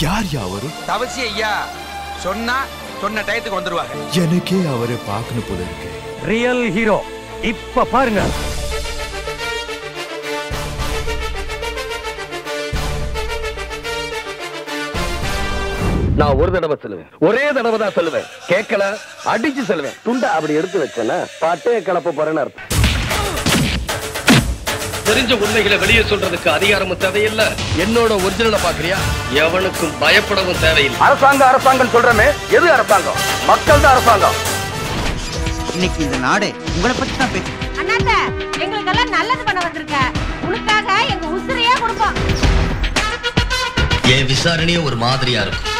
யார் அவரு தவசி ஐயா சொன்னா சொன்ன டயத்துக்கு வந்துருவாங்க எனக்கே அவரை பார்க்கணும் போல இருக்கு ரியல் ஹீரோ இப்ப பாருங்க நான் ஒரு தடவை சொல்லுவேன் ஒரே தடவை தான் சொல்லுவேன் கேட்கல அடிச்சு சொல்லுவேன் துண்டை அப்படி எடுத்து வச்சேன்னா பட்டைய கலப்ப போறேன்னு அர்த்தம் தெரிஞ்ச உண்மைகளை வெளியே சொல்றதுக்கு அதிகாரமும் தேவையில்லை என்னோட ஒரிஜினலை பாக்குறியா எவனுக்கும் பயப்படவும் தேவையில்லை அரசாங்கம் அரசாங்கம் சொல்றமே எது அரசாங்கம் மக்கள் தான் அரசாங்கம் இன்னைக்கு இந்த நாடே உங்களை பத்தி தான் பேசு அண்ணாத்த எங்களுக்கெல்லாம் நல்லது பண்ண வந்திருக்க உனக்காக எங்க உசிரையே கொடுப்போம் என் விசாரணையே ஒரு மாதிரியா இருக்கும்